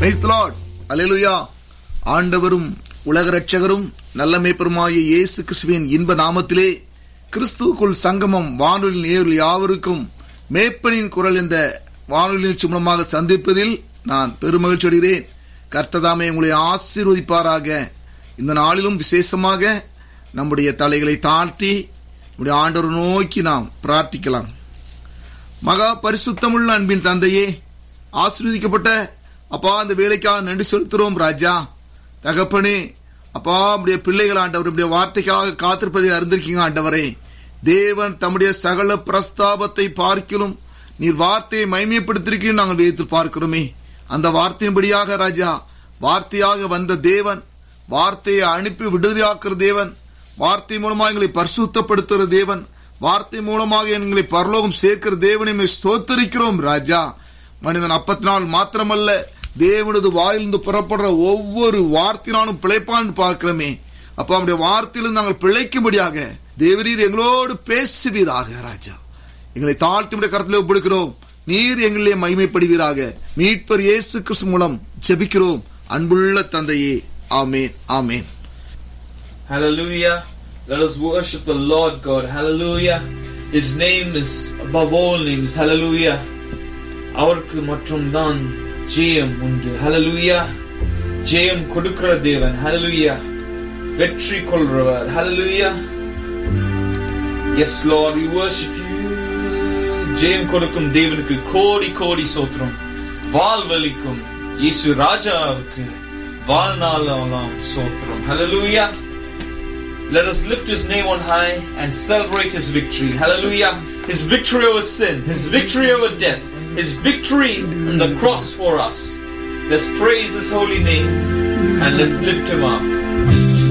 Praise the Lord. Hallelujah. ஆண்டவரும் உலக ரட்சகரும் நல்ல மேய்ப்பருமாகிய இயேசு கிறிஸ்துவின் இன்ப நாமத்திலே கிறிஸ்துவுக்குள் சங்கமம் வானொலி நேரில் யாவருக்கும் மேய்ப்பனின் குரல் இந்த வானொலி நிகழ்ச்சி மூலமாக சந்திப்பதில் நான் பெருமகிழ்ச்சி அடைகிறேன் கர்த்ததாமே உங்களை ஆசீர்வதிப்பாராக இந்த நாளிலும் விசேஷமாக நம்முடைய தலைகளை தாழ்த்தி நம்முடைய ஆண்டவர் நோக்கி நாம் பிரார்த்திக்கலாம் மகா பரிசுத்தமுள்ள அன்பின் தந்தையே ஆசீர்வதிக்கப்பட்ட அப்பா அந்த வேலைக்காக நன்றி செலுத்துறோம் ராஜா தகப்பனே அப்பா நம்முடைய பிள்ளைகள் ஆண்டவர் நம்முடைய வார்த்தைக்காக காத்திருப்பதை அறிந்திருக்கீங்க ஆண்டவரே தேவன் தம்முடைய சகல பிரஸ்தாபத்தை பார்க்கிலும் நீர் வார்த்தையை மைமைப்படுத்திருக்கீங்க நாங்கள் வேத்து பார்க்கிறோமே அந்த வார்த்தையின்படியாக ராஜா வார்த்தையாக வந்த தேவன் வார்த்தையை அனுப்பி விடுதலையாக்குற தேவன் வார்த்தை மூலமாக எங்களை பரிசுத்தப்படுத்துகிற தேவன் வார்த்தை மூலமாக எங்களை பரலோகம் சேர்க்கிற தேவனை மே ஸ்தோத்தரிக்கிறோம் ராஜா மனிதன் அப்பத்தினால் மாத்திரமல்ல தேவனது வாயிலிருந்து புறப்படுற ஒவ்வொரு வார்த்தையினாலும் பிழைப்பான்னு பார்க்கிறோமே அப்ப அவருடைய வார்த்தையிலிருந்து நாங்கள் பிழைக்கும்படியாக தேவரீர் எங்களோடு பேசுவீராக ராஜா எங்களை தாழ்த்தி கருத்தில் ஒப்பிடுக்கிறோம் நீர் எங்களிலே மகிமைப்படுவீராக மீட்பர் இயேசு கிறிஸ்து மூலம் ஜெபிக்கிறோம் அன்புள்ள தந்தையே ஆமேன் ஆமேன் Hallelujah. Let us worship the Lord God. Hallelujah. His name is above all names. Hallelujah. அவருக்கு மட்டும்தான் ஜெயம் உண்டு ஹalleluya ஜெயம் கொடுக்கிற தேவன் ஹalleluya வெற்றி கொள்றவர் ஹalleluya yes Lord we worship you ஜெயம் கொடுக்கும் தேவனுக்கு கோடி கோடி சோத்திரம் வாழ்வலிக்கும் இயேசு ராஜாவுக்கு வாழ்நாளெல்லாம் சோத்திரம் ஹalleluya Let us lift his name on high and celebrate his victory. Hallelujah. His victory over sin, his victory over death, his victory on the cross for us. Let's praise his holy name and let's lift him up.